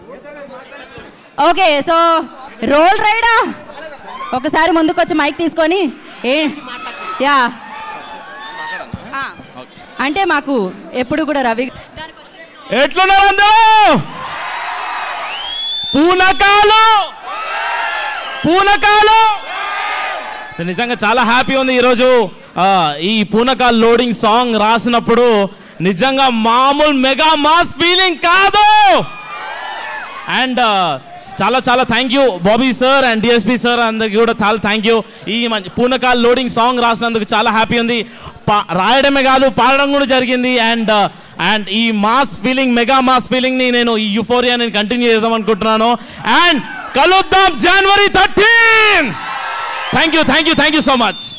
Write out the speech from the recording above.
okay so role రైడా ఒకసారి ముందుకు వచ్చి మైక్ తీసుకొని ఏ యా ఆ, అంటే మాకు ఎప్పుడు కూడా రవి ఎట్లున్నారు అందరూ పూనకాలు పూనకాలు సో నిజంగా చాలా హ్యాపీ ఉంది ఈరోజు ఆ, ఈ పూనకాల్ లోడింగ్ సాంగ్ రాసినప్పుడు నిజంగా మామూలు మెగా మాస్ ఫీలింగ్ కాదు అండ్ చాలా చాలా thank you Bobby sir and DSP sir అందరికి కూడా చాలా థ్యాంక్ యూ ఈ మంచి పూనకాల్ లోడింగ్ సాంగ్ రాసినందుకు చాలా హ్యాపీ ఉంది పా- రాయడమే కాదు పాడడం కూడా జరిగింది అండ్ అండ్ ఈ mass feeling mega mass feeling ని నేను ఈ యుఫోరియా నేను కంటిన్యూ చేద్దాం అనుకుంటున్నాను అండ్ కలుద్దాం జనవరి thirteen thank you thank you thank you so much